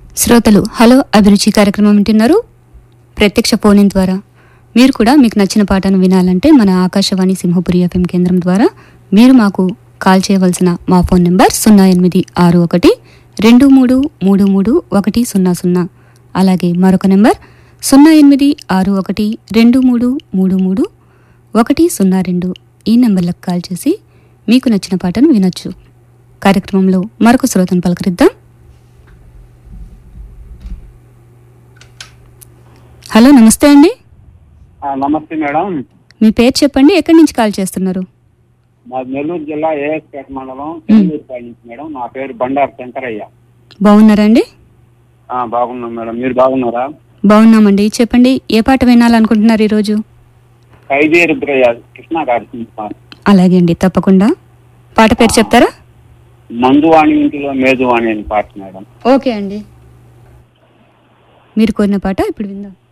శ్రోతలు హలో అభిరుచి కార్యక్రమం వింటున్నారు ప్రత్యక్ష ఫోన్ ద్వారా మీరు కూడా మీకు నచ్చిన పాటను వినాలంటే మన ఆకాశవాణి సింహపురి ఎఫ్ఎం కేంద్రం ద్వారా మీరు మాకు కాల్ చేయవలసిన మా ఫోన్ నెంబర్ సున్నా ఎనిమిది ఆరు ఒకటి రెండు మూడు మూడు మూడు ఒకటి సున్నా సున్నా అలాగే మరొక నెంబర్ సున్నా ఎనిమిది ఆరు ఒకటి రెండు మూడు మూడు మూడు ఒకటి సున్నా రెండు ఈ నెంబర్లకు కాల్ చేసి మీకు నచ్చిన పాటను వినొచ్చు కార్యక్రమంలో మరొక శ్రోతను పలకరిద్దాం హలో నమస్తే అండి ఆ, నమస్తే మేడం మీ పేరు చెప్పండి ఎక్కడి నుంచి కాల్ చేస్తున్నారు మా నెల్లూరు జిల్లా ఏఎస్పేట మండలం చెల్లూరుపల్లి నుంచి మేడం నా పేరు బండారు శంకరయ్య బాగున్నారా అండి ఆ, బాగున్నాం మేడం మీరు బాగున్నారా బాగున్నామండి చెప్పండి ఏ పాట వినాలనుకుంటున్నారు ఈరోజు ఖైదీ రుద్రయ్య కృష్ణ గారి సినిమా. అలాగే అండి తప్పకుండా పాట పేరు చెప్తారా మందువాణి ఇంటిలో మేదువాణి అని పాట మేడం ఓకే అండి మీరు కోరిన పాట ఇప్పుడు విందాం